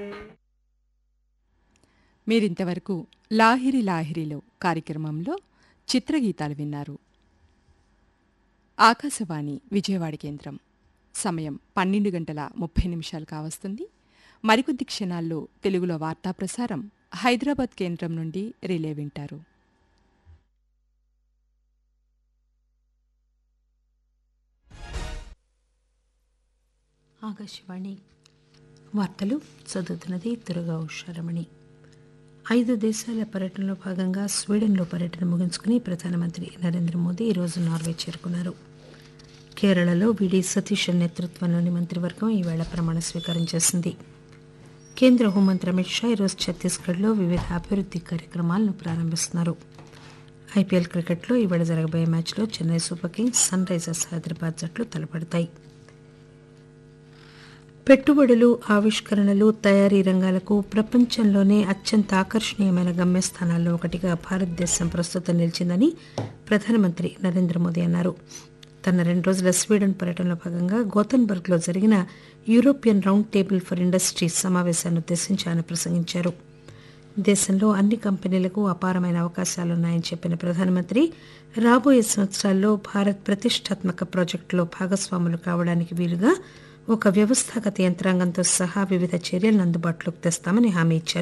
మీరింతవరకు లాహిరి లాహిరిలో కార్యక్రమంలో చిత్రగీతాలు విన్నారు ఆకాశవాణి విజయవాడ కేంద్రం సమయం పన్నెండు గంటల ముప్పై నిమిషాలు కావస్తుంది మరికొద్ది క్షణాల్లో తెలుగులో వార్తా ప్రసారం హైదరాబాద్ కేంద్రం నుండి రిలే వింటారు ఆకాశవాణి వార్తలు చదువుతున్నది దుర్గా ఉషారమణి ఐదు దేశాల పర్యటనలో భాగంగా స్వీడన్లో పర్యటన ముగించుకుని ప్రధానమంత్రి నరేంద్ర మోదీ ఈరోజు నార్వే చేరుకున్నారు కేరళలో విడి సతీష్ నేతృత్వంలోని మంత్రివర్గం ఈవేళ ప్రమాణ స్వీకారం చేసింది కేంద్ర హోంమంత్రి అమిత్ షా ఈరోజు ఛత్తీస్గఢ్లో వివిధ అభివృద్ది కార్యక్రమాలను ప్రారంభిస్తున్నారు ఐపీఎల్ క్రికెట్లో ఈవేళ జరగబోయే మ్యాచ్లో Chennai Super Kings Sunrisers Hyderabad జట్లు తలపడతాయి పెట్టుబడులు ఆవిష్కరణలు తయారీ రంగాలకు ప్రపంచంలోనే అత్యంత ఆకర్షణీయమైన గమ్యస్థానాల్లో ఒకటిగా భారతదేశం ప్రస్తుతం నిలిచిందని ప్రధానమంత్రి నరేంద్ర మోదీ అన్నారు తన రెండు రోజుల స్వీడన్ పర్యటనలో భాగంగా గోతన్బర్గ్లో జరిగిన European Round Table for Industries సమావేశాన్ని ఉద్దేశించి ఆయన ప్రసంగించారు దేశంలో అన్ని కంపెనీలకు అపారమైన అవకాశాలున్నాయని చెప్పిన ప్రధానమంత్రి రాబోయే సంవత్సరాల్లో భారత్ ప్రతిష్టాత్మక ప్రాజెక్టులో భాగస్వాములు కావడానికి వీలుగా ఒక వ్యవస్థాగత యంత్రాంగంతో సహా వివిధ చర్యలను అందుబాటులోకి తెస్తామని హామీ ఇచ్చారు